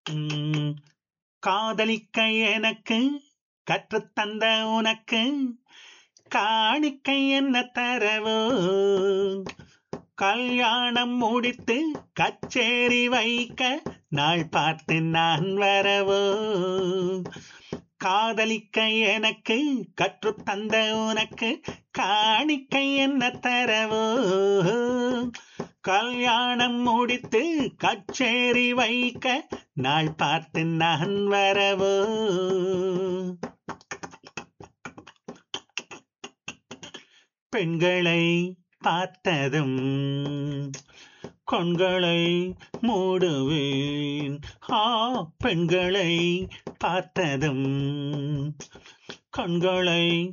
உம், காதலிக்க எனக்கு கற்றுத்தந்த உனக்கு காணிக்கை என்ன தரவோ கல்யாணம் முடித்து கச்சேரி வைக்க நாள் பார்த்து நான் வரவோ காதலிக்க எனக்கு கற்றுத்தந்த உனக்கு காணிக்கை என்ன தரவோ கல்யாணம் முடித்து கச்சேரி வைக்க நாள் பார்த்து நான் வரவோ பெண்களை பார்த்ததும் கண்களை மூடுவேன் ஆ பெண்களை பார்த்ததும் கண்களை